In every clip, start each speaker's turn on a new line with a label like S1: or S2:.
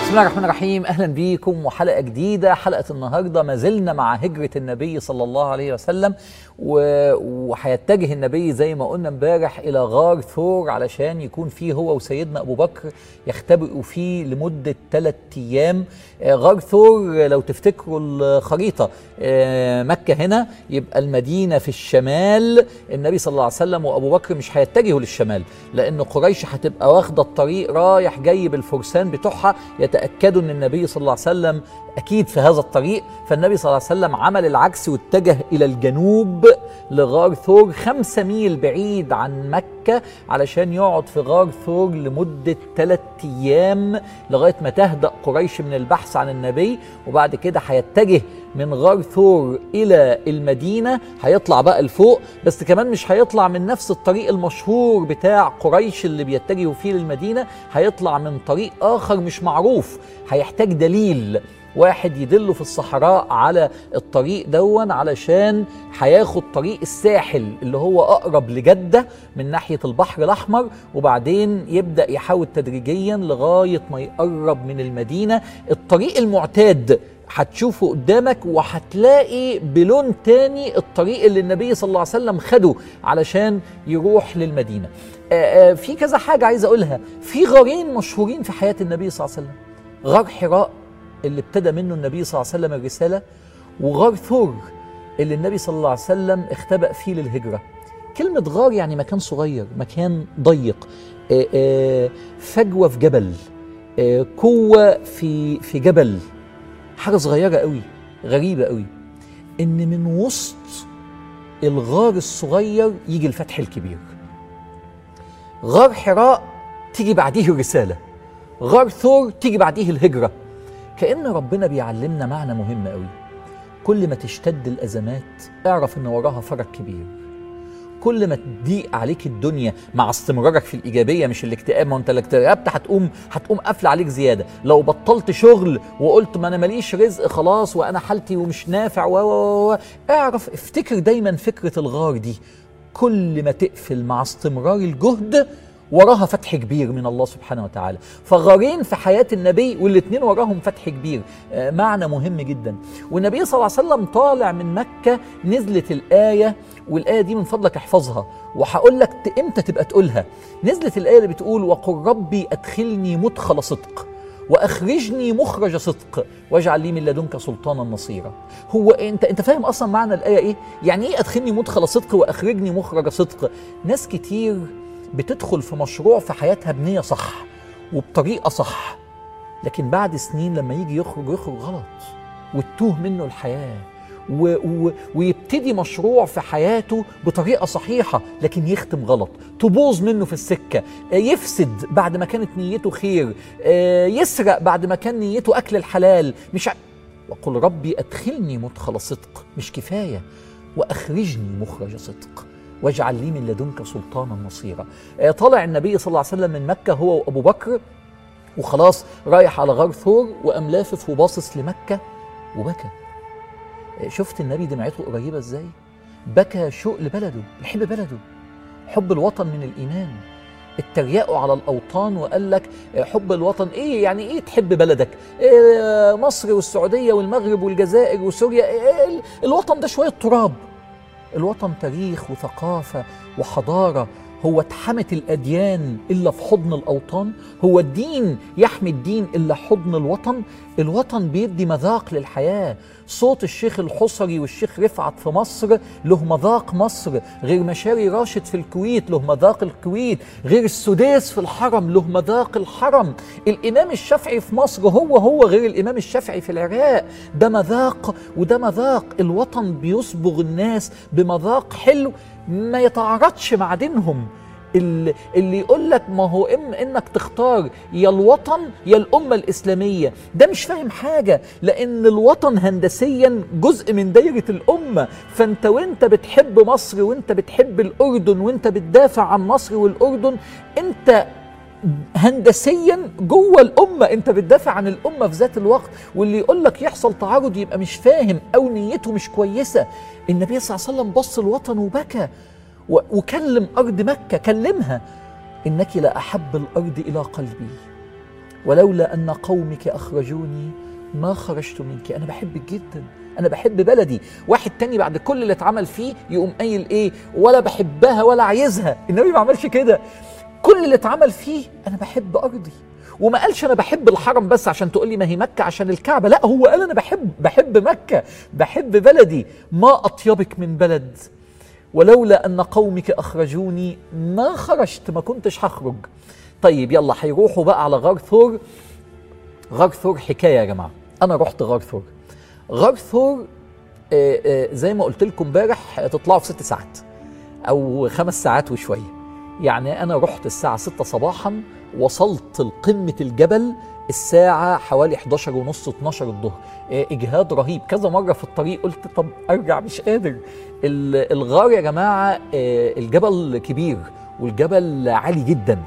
S1: بسم الله الرحمن الرحيم اهلا بيكم وحلقه جديده حلقه النهارده ما زلنا مع هجره النبي صلى الله عليه وسلم و- وهيتجه النبي زي ما قلنا امبارح الى غار ثور علشان يكون فيه هو وسيدنا ابو بكر يختبئوا فيه لمده ثلاث ايام آه، غار ثور لو تفتكروا الخريطه آه، مكه هنا يبقى المدينه في الشمال النبي صلى الله عليه وسلم وابو بكر مش هيتجهوا للشمال لان قريش هتبقى واخده الطريق رايح جاي بالفرسان بتوعها يتاكدوا ان النبي صلى الله عليه وسلم اكيد في هذا الطريق فالنبي صلى الله عليه وسلم عمل العكس واتجه الى الجنوب لغار ثور خمسة ميل بعيد عن مكة علشان يقعد في غار ثور لمدة ثلاث أيام لغاية ما تهدأ قريش من البحث عن النبي وبعد كده هيتجه من غار ثور إلى المدينة هيطلع بقى لفوق بس كمان مش هيطلع من نفس الطريق المشهور بتاع قريش اللي بيتجهوا فيه للمدينة هيطلع من طريق آخر مش معروف هيحتاج دليل واحد يدله في الصحراء على الطريق دون علشان هياخد طريق الساحل اللي هو اقرب لجده من ناحيه البحر الاحمر وبعدين يبدا يحاول تدريجيا لغايه ما يقرب من المدينه الطريق المعتاد هتشوفه قدامك وهتلاقي بلون تاني الطريق اللي النبي صلى الله عليه وسلم خده علشان يروح للمدينه آه، آه، في كذا حاجه عايز اقولها في غارين مشهورين في حياه النبي صلى الله عليه وسلم غار حراء اللي ابتدى منه النبي صلى الله عليه وسلم الرسالة وغار ثور اللي النبي صلى الله عليه وسلم اختبأ فيه للهجرة كلمة غار يعني مكان صغير مكان ضيق آه، آه، فجوة في جبل آه، قوة في في جبل حاجة صغيرة قوي غريبة قوي إن من وسط الغار الصغير يجي الفتح الكبير غار حراء تيجي بعديه الرسالة غار ثور تيجي بعديه الهجرة كأن ربنا بيعلمنا معنى مهم قوي كل ما تشتد الأزمات اعرف إن وراها فرج كبير كل ما تضيق عليك الدنيا مع استمرارك في الايجابيه مش الاكتئاب ما انت لو اكتئبت هتقوم هتقوم قافله عليك زياده لو بطلت شغل وقلت ما انا ماليش رزق خلاص وانا حالتي ومش نافع و و و اعرف افتكر دايما فكره الغار دي كل ما تقفل مع استمرار الجهد وراها فتح كبير من الله سبحانه وتعالى فغارين في حياة النبي والاثنين وراهم فتح كبير آه، معنى مهم جدا والنبي صلى الله عليه وسلم طالع من مكة نزلت الآية والآية دي من فضلك احفظها وهقول لك ت- امتى تبقى تقولها نزلت الآية اللي بتقول وقل ربي أدخلني مدخل صدق واخرجني مخرج صدق واجعل لي من لدنك سلطانا نصيرا هو انت انت فاهم اصلا معنى الايه ايه يعني ايه ادخلني مدخل صدق واخرجني مخرج صدق ناس كتير بتدخل في مشروع في حياتها بنيه صح وبطريقه صح لكن بعد سنين لما يجي يخرج يخرج غلط وتتوه منه الحياه و و ويبتدي مشروع في حياته بطريقه صحيحه لكن يختم غلط تبوظ منه في السكه آه، يفسد بعد ما كانت نيته خير آه، يسرق بعد ما كان نيته اكل الحلال مش ع... وقل ربي ادخلني مدخل صدق مش كفايه واخرجني مخرج صدق واجعل لي من لدنك سلطانا نصيرا آه، طالع النبي صلى الله عليه وسلم من مكه هو وابو بكر وخلاص رايح على غار ثور وقام لافف وباصص لمكه وبكى آه، شفت النبي دمعته قريبه ازاي بكى شوق لبلده بيحب بلده حب الوطن من الايمان اتريقوا على الاوطان وقال لك آه، حب الوطن ايه يعني ايه تحب بلدك إيه مصر والسعوديه والمغرب والجزائر وسوريا إيه ال- الوطن ده شويه تراب الوطن تاريخ وثقافه وحضاره هو اتحمت الاديان الا في حضن الاوطان هو الدين يحمي الدين الا حضن الوطن الوطن بيدي مذاق للحياه صوت الشيخ الحصري والشيخ رفعت في مصر له مذاق مصر غير مشاري راشد في الكويت له مذاق الكويت غير السديس في الحرم له مذاق الحرم الامام الشافعي في مصر هو هو غير الامام الشافعي في العراق ده مذاق وده مذاق الوطن بيصبغ الناس بمذاق حلو ما يتعارضش مع دينهم اللي, اللي يقول لك ما هو اما انك تختار يا الوطن يا الامه الاسلاميه ده مش فاهم حاجه لان الوطن هندسيا جزء من دايره الامه فانت وانت بتحب مصر وانت بتحب الاردن وانت بتدافع عن مصر والاردن انت هندسيا جوه الامه انت بتدافع عن الامه في ذات الوقت واللي يقول لك يحصل تعارض يبقى مش فاهم او نيته مش كويسه النبي صلى الله عليه وسلم بص الوطن وبكى و- وكلم ارض مكه كلمها انك لاحب الارض الى قلبي ولولا ان قومك اخرجوني ما خرجت منك انا بحبك جدا انا بحب بلدي واحد تاني بعد كل اللي اتعمل فيه يقوم قايل ايه ولا بحبها ولا عايزها النبي ما عملش كده كل اللي اتعمل فيه انا بحب ارضي وما قالش انا بحب الحرم بس عشان تقول لي ما هي مكه عشان الكعبه لا هو قال انا بحب بحب مكه بحب بلدي ما اطيبك من بلد ولولا ان قومك اخرجوني ما خرجت ما كنتش هخرج طيب يلا هيروحوا بقى على غار ثور غار ثور حكايه يا جماعه انا رحت غار ثور غار ثور آه، آه، زي ما قلت لكم امبارح تطلعوا في ست ساعات او خمس ساعات وشويه يعني انا رحت الساعه 6 صباحا وصلت لقمه الجبل الساعة حوالي 11 ونص 12 الظهر آه، إجهاد رهيب كذا مرة في الطريق قلت طب أرجع مش قادر ال- الغار يا جماعة آه، الجبل كبير والجبل عالي جدا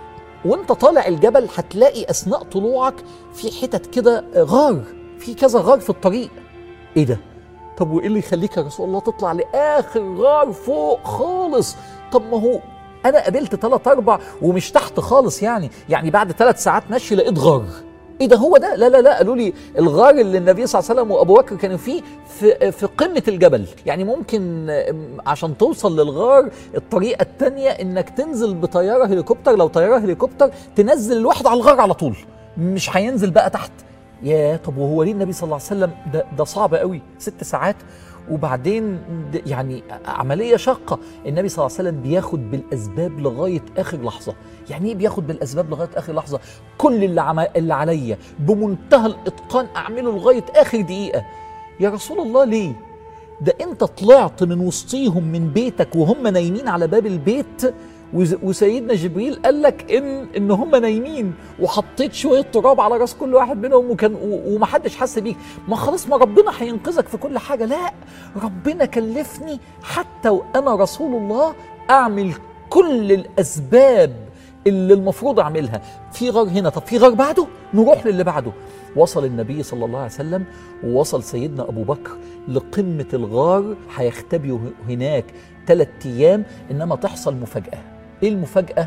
S1: وانت طالع الجبل هتلاقي اثناء طلوعك في حتت كده غار في كذا غار في الطريق ايه ده طب وايه اللي يخليك يا رسول الله تطلع لاخر غار فوق خالص طب ما هو انا قابلت ثلاث اربع ومش تحت خالص يعني يعني بعد ثلاث ساعات مشي لقيت غار ايه ده هو ده لا لا لا قالوا لي الغار اللي النبي صلى الله عليه وسلم وابو بكر كانوا فيه في في قمه الجبل يعني ممكن آم، عشان توصل للغار الطريقه الثانيه انك تنزل بطياره هليكوبتر لو طياره هليكوبتر تنزل الواحد على الغار على طول مش هينزل بقى تحت يا طب وهو ليه النبي صلى الله عليه وسلم ده ده صعب قوي ست ساعات وبعدين د- يعني عمليه شاقه النبي صلى الله عليه وسلم بياخد بالاسباب لغايه اخر لحظه يعني ايه بياخد بالاسباب لغايه اخر لحظه كل اللي عم... اللي عليا بمنتهى الاتقان اعمله لغايه اخر دقيقه يا رسول الله ليه ده انت طلعت من وسطيهم من بيتك وهم نايمين على باب البيت وز- وسيدنا جبريل قال لك ان ان هم نايمين وحطيت شويه تراب على راس كل واحد منهم وكان و- ومحدش حس بيك ما خلاص ما ربنا هينقذك في كل حاجه لا ربنا كلفني حتى وانا رسول الله اعمل كل الاسباب اللي المفروض اعملها في غار هنا طب في غار بعده نروح للي بعده وصل النبي صلى الله عليه وسلم ووصل سيدنا ابو بكر لقمه الغار هيختبئوا هناك ثلاث ايام انما تحصل مفاجاه ايه المفاجاه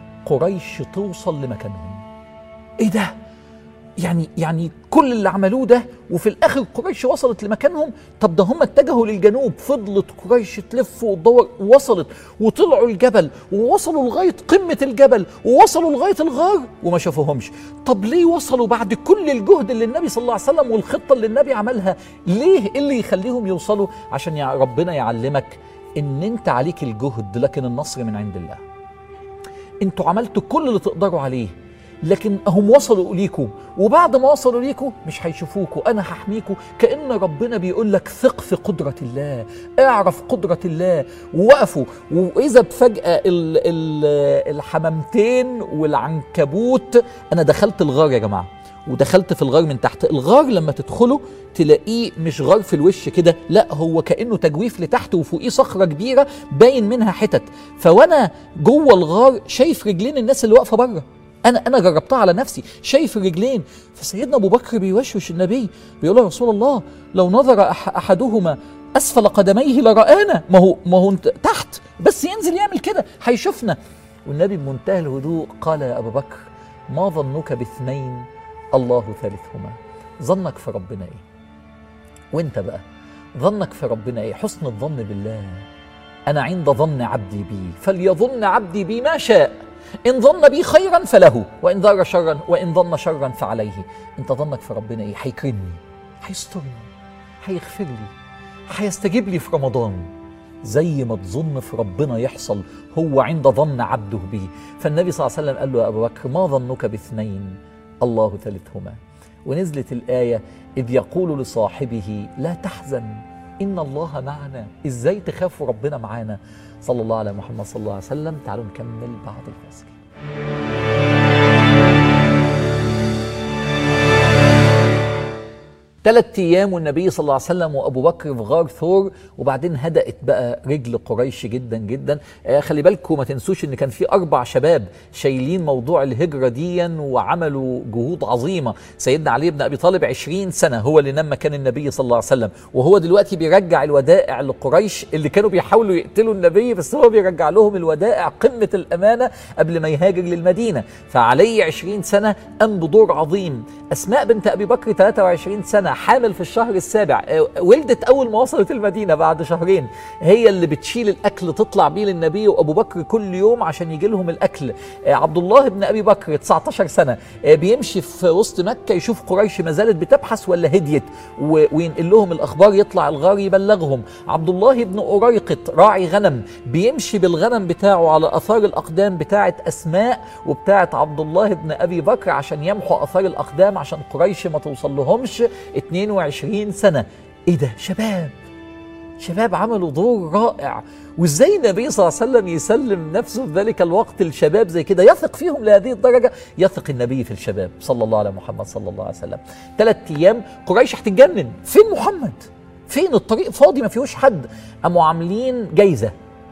S1: قريش توصل لمكانهم ايه ده يعني يعني كل اللي عملوه ده وفي الاخر قريش وصلت لمكانهم طب ده هم اتجهوا للجنوب فضلت قريش تلف وتدور وصلت وطلعوا الجبل ووصلوا لغايه قمه الجبل ووصلوا لغايه الغار وما شافوهمش طب ليه وصلوا بعد كل الجهد اللي النبي صلى الله عليه وسلم والخطه اللي النبي عملها ليه إيه اللي يخليهم يوصلوا عشان يع- ربنا يعلمك ان انت عليك الجهد لكن النصر من عند الله انتوا عملتوا كل اللي تقدروا عليه لكن هم وصلوا ليكوا وبعد ما وصلوا ليكوا مش هيشوفوكوا انا هحميكوا كان ربنا بيقول لك ثق في قدره الله اعرف قدره الله ووقفوا واذا بفجاه ال ال الحمامتين والعنكبوت انا دخلت الغار يا جماعه ودخلت في الغار من تحت الغار لما تدخله تلاقيه مش غار في الوش كده لا هو كانه تجويف لتحت وفوقيه صخره كبيره باين منها حتت فوانا جوه الغار شايف رجلين الناس اللي واقفه بره انا انا جربتها على نفسي شايف الرجلين فسيدنا ابو بكر بيوشوش النبي بيقول له يا رسول الله لو نظر أح احدهما اسفل قدميه لرآنا ما هو ما هو انت تحت بس ينزل يعمل كده هيشوفنا والنبي بمنتهى الهدوء قال يا ابو بكر ما ظنك باثنين الله ثالثهما ظنك في ربنا ايه وانت بقى ظنك في ربنا ايه حسن الظن بالله انا عند ظن عبدي بي فليظن عبدي بي ما شاء ان ظن بي خيرا فله وان ظن شرا وان ظن شرا فعليه انت ظنك في ربنا ايه هيكرمني هيسترني هيغفر لي هيستجيب لي في رمضان زي ما تظن في ربنا يحصل هو عند ظن عبده به فالنبي صلى الله عليه وسلم قال له يا ابو بكر ما ظنك باثنين الله ثالثهما ونزلت الايه اذ يقول لصاحبه لا تحزن ان الله معنا ازاي تخافوا ربنا معانا صلى الله على محمد صلى الله عليه وسلم تعالوا نكمل بعد الفاصل ثلاث ايام والنبي صلى الله عليه وسلم وابو بكر في غار ثور وبعدين هدأت بقى رجل قريش جدا جدا آه خلي بالكم ما تنسوش ان كان في اربع شباب شايلين موضوع الهجره ديا وعملوا جهود عظيمه سيدنا علي بن ابي طالب 20 سنه هو اللي نام مكان النبي صلى الله عليه وسلم وهو دلوقتي بيرجع الودائع لقريش اللي كانوا بيحاولوا يقتلوا النبي بس هو بيرجع لهم الودائع قمه الامانه قبل ما يهاجر للمدينه فعلي 20 سنه قام بدور عظيم اسماء بنت ابي بكر 23 سنه حامل في الشهر السابع آه، ولدت اول ما وصلت المدينه بعد شهرين هي اللي بتشيل الاكل تطلع بيه للنبي وابو بكر كل يوم عشان يجي لهم الاكل آه، عبد الله بن ابي بكر 19 سنه آه، بيمشي في وسط مكه يشوف قريش ما زالت بتبحث ولا هديت و- وينقل لهم الاخبار يطلع الغار يبلغهم عبد الله بن أريقط راعي غنم بيمشي بالغنم بتاعه على اثار الاقدام بتاعه اسماء وبتاعه عبد الله بن ابي بكر عشان يمحوا اثار الاقدام عشان قريش ما توصل لهمش 22 سنه ايه ده شباب شباب عملوا دور رائع وازاي النبي صلى الله عليه وسلم يسلم نفسه في ذلك الوقت الشباب زي كده يثق فيهم لهذه الدرجه يثق النبي في الشباب صلى الله على محمد صلى الله عليه وسلم ثلاث ايام قريش هتتجنن فين محمد فين الطريق فاضي ما فيهوش حد قاموا عاملين جايزه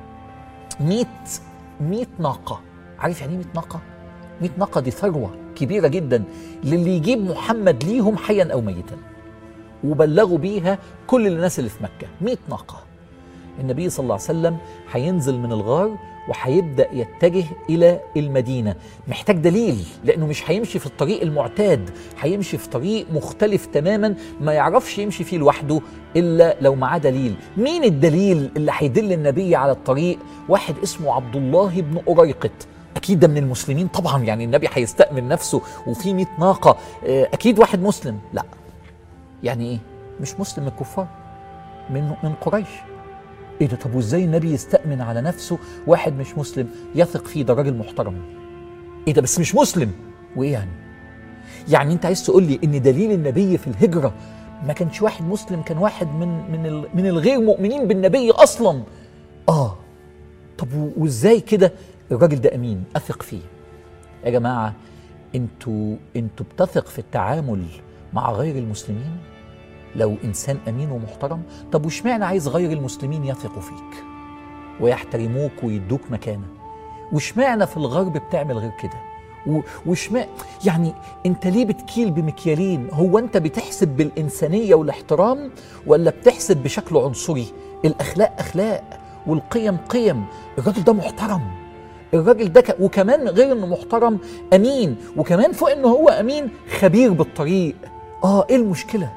S1: 100 100 ناقه عارف يعني ايه 100 ناقه 100 ناقه دي ثروه كبيره جدا للي يجيب محمد ليهم حيا او ميتا وبلغوا بيها كل الناس اللي في مكة 100 ناقة النبي صلى الله عليه وسلم هينزل من الغار وهيبدأ يتجه إلى المدينة محتاج دليل لأنه مش هيمشي في الطريق المعتاد هيمشي في طريق مختلف تماما ما يعرفش يمشي فيه لوحده إلا لو معاه دليل مين الدليل اللي هيدل النبي على الطريق واحد اسمه عبد الله بن أريقط أكيد ده من المسلمين طبعا يعني النبي هيستأمن نفسه وفي 100 ناقة آه، أكيد واحد مسلم لا يعني ايه؟ مش مسلم من الكفار من من قريش ايه ده طب وازاي النبي يستأمن على نفسه واحد مش مسلم يثق فيه ده راجل محترم ايه ده بس مش مسلم وايه يعني؟ يعني انت عايز تقول لي ان دليل النبي في الهجره ما كانش واحد مسلم كان واحد من من ال- من الغير مؤمنين بالنبي اصلا اه طب و- وازاي كده الراجل ده امين اثق فيه يا جماعه انتوا انتوا بتثق في التعامل مع غير المسلمين لو انسان امين ومحترم طب واشمعنى عايز غير المسلمين يثقوا فيك ويحترموك ويدوك مكانه واشمعنى في الغرب بتعمل غير كده و- واشمعنى يعني انت ليه بتكيل بمكيالين هو انت بتحسب بالانسانيه والاحترام ولا بتحسب بشكل عنصري الاخلاق اخلاق والقيم قيم الراجل ده محترم الراجل ده ك... وكمان غير انه محترم امين وكمان فوق انه هو امين خبير بالطريق اه ايه المشكله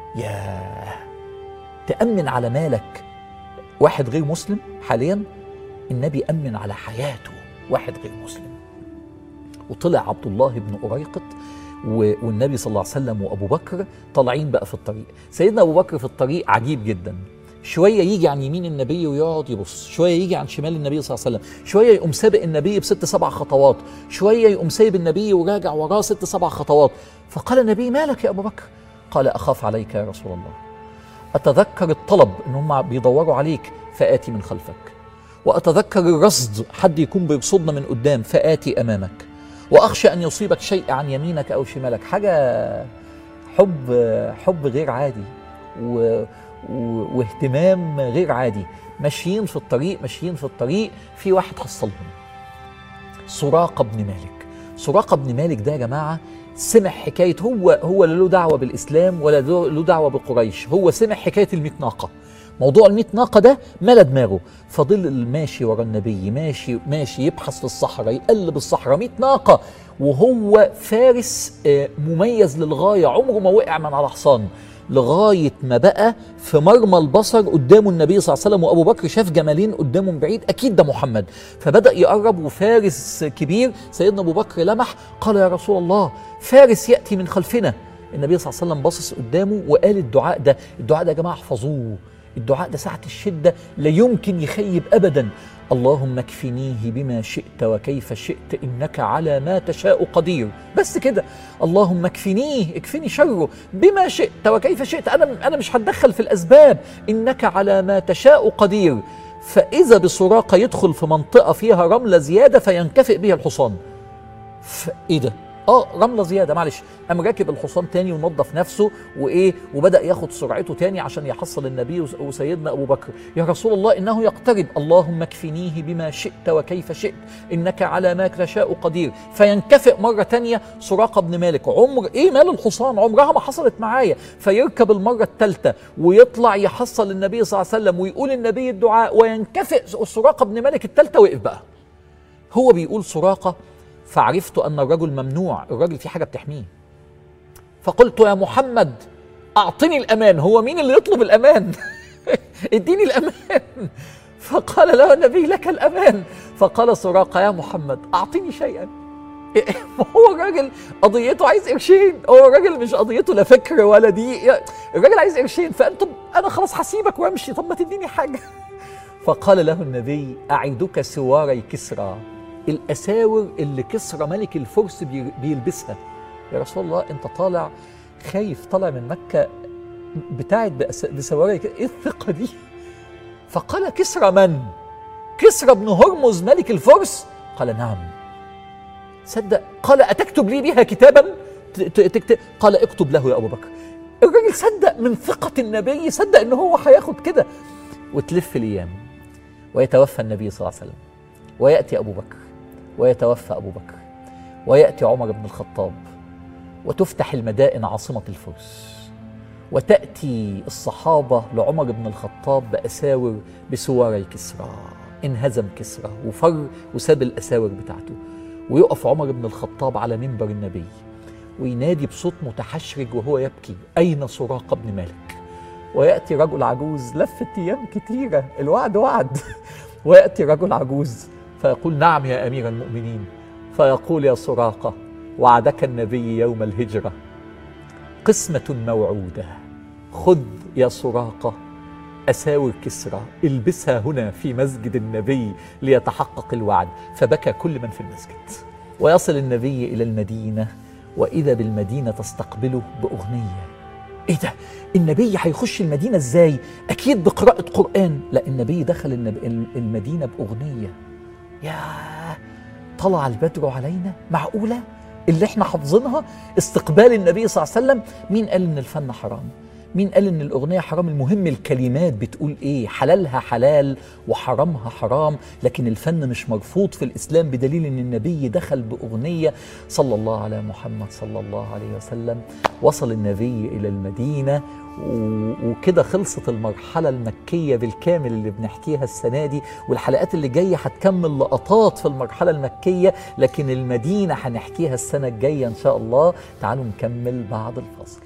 S1: ياه تامن على مالك واحد غير مسلم حاليا النبي امن على حياته واحد غير مسلم وطلع عبد الله بن أريقط و- والنبي صلى الله عليه وسلم وأبو بكر طالعين بقى في الطريق سيدنا أبو بكر في الطريق عجيب جدا شوية يجي عن يمين النبي ويقعد يبص شوية يجي عن شمال النبي صلى الله عليه وسلم شوية يقوم سابق النبي بست سبع خطوات شوية يقوم سايب النبي وراجع وراه ست سبع خطوات فقال النبي مالك يا أبو بكر قال أخاف عليك يا رسول الله أتذكر الطلب إن هم بيدوروا عليك فآتي من خلفك وأتذكر الرصد حد يكون بيرصدنا من قدام فآتي أمامك وأخشى أن يصيبك شيء عن يمينك أو شمالك حاجة حب حب غير عادي و و- واهتمام غير عادي ماشيين في الطريق ماشيين في الطريق في واحد حصلهم سراقة بن مالك سراقة بن مالك ده يا جماعة سمع حكاية هو هو لا له دعوة بالإسلام ولا له له دعوة بقريش هو سمع حكاية المئة ناقة موضوع المئة ناقة ده ملا دماغه فضل ماشي ورا النبي ماشي ماشي يبحث في الصحراء يقلب الصحراء مئة ناقة وهو فارس آه، مميز للغاية عمره ما وقع من على حصان لغاية ما بقى في مرمى البصر قدامه النبي صلى الله عليه وسلم وأبو بكر شاف جمالين قدامه من بعيد أكيد ده محمد فبدأ يقرب وفارس كبير سيدنا أبو بكر لمح قال يا رسول الله فارس يأتي من خلفنا النبي صلى الله عليه وسلم باصص قدامه وقال الدعاء ده الدعاء ده يا جماعة احفظوه الدعاء ده ساعة الشدة لا يمكن يخيب أبدا اللهم اكفنيه بما شئت وكيف شئت إنك على ما تشاء قدير بس كده اللهم اكفنيه اكفني شره بما شئت وكيف شئت أنا أنا مش هتدخل في الأسباب إنك على ما تشاء قدير فإذا بسراقة يدخل في منطقة فيها رملة زيادة فينكفئ بها الحصان فإيه ده اه رمله زياده معلش قام راكب الحصان تاني ونظف نفسه وايه وبدا ياخد سرعته تاني عشان يحصل النبي وس- وسيدنا ابو بكر يا رسول الله انه يقترب اللهم اكفنيه بما شئت وكيف شئت انك على ما تشاء قدير فينكفئ مره تانيه سراقه بن مالك عمر ايه مال الحصان عمرها ما حصلت معايا فيركب المره الثالثه ويطلع يحصل النبي صلى الله عليه وسلم ويقول النبي الدعاء وينكفئ سراقه بن مالك الثالثه وقف بقى هو بيقول سراقه فعرفت ان الرجل ممنوع الراجل في حاجه بتحميه فقلت يا محمد اعطني الامان هو مين اللي يطلب الامان اديني الامان فقال له النبي لك الامان فقال سراقه يا محمد اعطني شيئا ما هو الراجل قضيته عايز قرشين هو الراجل مش قضيته لا فكر ولا دي الراجل عايز قرشين فانتم انا خلاص هسيبك وامشي طب ما تديني حاجه فقال له النبي اعدك سواري كسرى الاساور اللي كسرى ملك الفرس بي- بيلبسها يا رسول الله انت طالع خايف طالع من مكه بتاعت بأس- بسواري ك- ايه الثقه دي فقال كسرى من كسرى بن هرمز ملك الفرس قال نعم صدق قال أتكتب لي بها كتابا ت- ت- تكتب قال اكتب له يا أبو بكر الراجل صدق من ثقة النبي صدق إن هو هياخد كده وتلف الأيام ويتوفى النبي صلى الله عليه وسلم ويأتي أبو بكر ويتوفى أبو بكر ويأتي عمر بن الخطاب وتفتح المدائن عاصمة الفرس وتأتي الصحابة لعمر بن الخطاب بأساور بسواري كسرى انهزم كسرى وفر وساب الأساور بتاعته ويقف عمر بن الخطاب على منبر النبي وينادي بصوت متحشرج وهو يبكي أين سراقة بن مالك ويأتي رجل عجوز لفت أيام كتيرة الوعد وعد ويأتي رجل عجوز فيقول نعم يا أمير المؤمنين فيقول يا سراقة وعدك النبي يوم الهجرة قسمة موعودة خذ يا سراقة أساور كسرى البسها هنا في مسجد النبي ليتحقق الوعد فبكى كل من في المسجد ويصل النبي إلى المدينة وإذا بالمدينة تستقبله بأغنية إيه ده؟ النبي هيخش المدينة إزاي؟ أكيد بقراءة قرآن لا النبي دخل النب- المدينة بأغنية ياه طلع البدر علينا معقولة اللي احنا حافظينها استقبال النبي صلى الله عليه وسلم مين قال ان الفن حرام مين قال ان الاغنيه حرام المهم الكلمات بتقول ايه حلالها حلال وحرامها حرام لكن الفن مش مرفوض في الاسلام بدليل ان النبي دخل باغنيه صلى الله على محمد صلى الله عليه وسلم وصل النبي الى المدينه و- وكده خلصت المرحلة المكية بالكامل اللي بنحكيها السنة دي والحلقات اللي جاية هتكمل لقطات في المرحلة المكية لكن المدينة هنحكيها السنة الجاية إن شاء الله تعالوا نكمل بعد الفاصل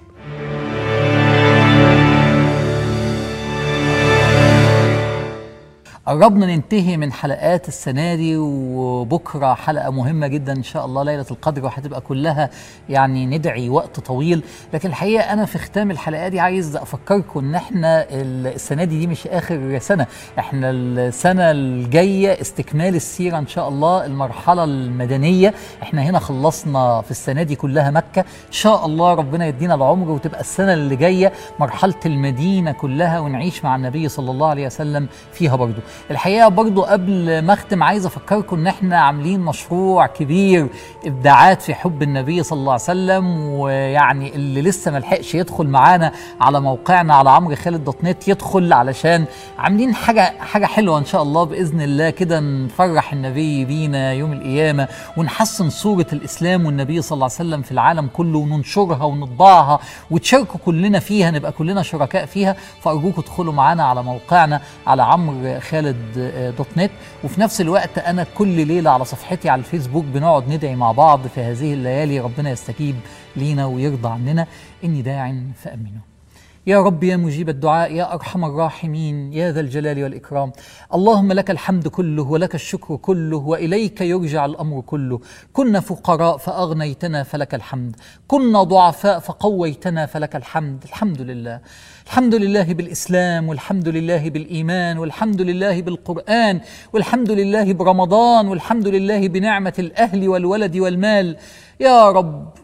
S1: قربنا ننتهي من حلقات السنة دي وبكرة حلقة مهمة جدا إن شاء الله ليلة القدر وهتبقى كلها يعني ندعي وقت طويل لكن الحقيقة أنا في ختام الحلقة دي عايز أفكركم إن إحنا السنة دي دي مش آخر سنة إحنا السنة الجاية استكمال السيرة إن شاء الله المرحلة المدنية إحنا هنا خلصنا في السنة دي كلها مكة إن شاء الله ربنا يدينا العمر وتبقى السنة اللي جاية مرحلة المدينة كلها ونعيش مع النبي صلى الله عليه وسلم فيها برضو الحقيقه برضو قبل ما اختم عايز افكركم ان احنا عاملين مشروع كبير ابداعات في حب النبي صلى الله عليه وسلم ويعني اللي لسه ما لحقش يدخل معانا على موقعنا على عمرو خالد دوت نت يدخل علشان عاملين حاجه حاجه حلوه ان شاء الله باذن الله كده نفرح النبي بينا يوم القيامه ونحسن صوره الاسلام والنبي صلى الله عليه وسلم في العالم كله وننشرها ونطبعها وتشاركوا كلنا فيها نبقى كلنا شركاء فيها فارجوكم ادخلوا معانا على موقعنا على عمرو خالد دوت نت وفي نفس الوقت انا كل ليله على صفحتي على الفيسبوك بنقعد ندعي مع بعض في هذه الليالي ربنا يستجيب لينا ويرضى عننا اني داع فامنوا يا رب يا مجيب الدعاء يا ارحم الراحمين يا ذا الجلال والاكرام اللهم لك الحمد كله ولك الشكر كله واليك يرجع الامر كله كنا فقراء فاغنيتنا فلك الحمد كنا ضعفاء فقويتنا فلك الحمد الحمد لله الحمد لله بالاسلام والحمد لله بالايمان والحمد لله بالقران والحمد لله برمضان والحمد لله بنعمه الاهل والولد والمال يا رب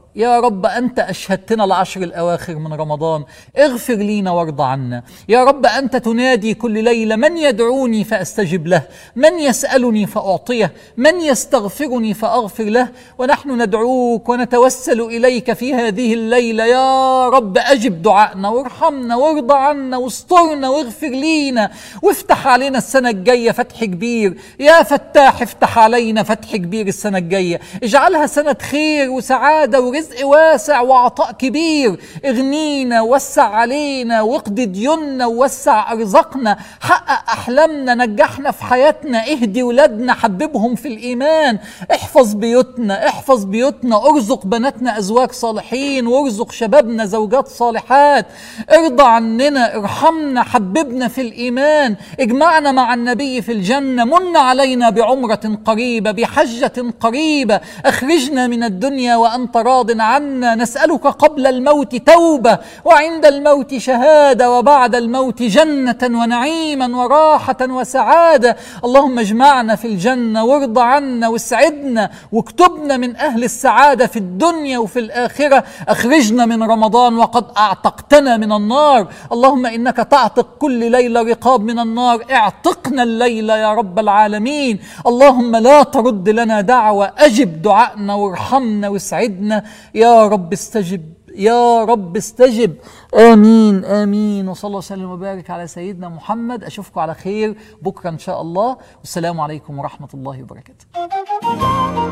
S1: يا رب أنت أشهدتنا العشر الأواخر من رمضان اغفر لينا وارض عنا يا رب أنت تنادي كل ليلة من يدعوني فأستجب له من يسألني فأعطيه من يستغفرني فأغفر له ونحن ندعوك ونتوسل إليك في هذه الليلة يا رب أجب دعائنا وارحمنا وارض عنا واسترنا واغفر لينا وافتح علينا السنة الجاية فتح كبير يا فتاح افتح علينا فتح كبير السنة الجاية اجعلها سنة خير وسعادة ورزق واسع وعطاء كبير اغنينا وسع علينا واقض ديوننا ووسع ارزاقنا حقق احلامنا نجحنا في حياتنا اهدي ولادنا حببهم في الايمان احفظ بيوتنا احفظ بيوتنا ارزق بناتنا ازواج صالحين وارزق شبابنا زوجات صالحات ارضى عننا ارحمنا حببنا في الايمان اجمعنا مع النبي في الجنه من علينا بعمره قريبه بحجه قريبه اخرجنا من الدنيا وانت راض عنا نسالك قبل الموت توبه وعند الموت شهاده وبعد الموت جنه ونعيما وراحه وسعاده اللهم اجمعنا في الجنه وارض عنا واسعدنا واكتبنا من اهل السعاده في الدنيا وفي الاخره اخرجنا من رمضان وقد اعتقتنا من النار اللهم انك تعتق كل ليله رقاب من النار اعتقنا الليله يا رب العالمين اللهم لا ترد لنا دعوه اجب دعائنا وارحمنا واسعدنا يا رب استجب يا رب استجب امين امين وصلى الله وسلم وبارك على سيدنا محمد اشوفكم على خير بكره ان شاء الله والسلام عليكم ورحمه الله وبركاته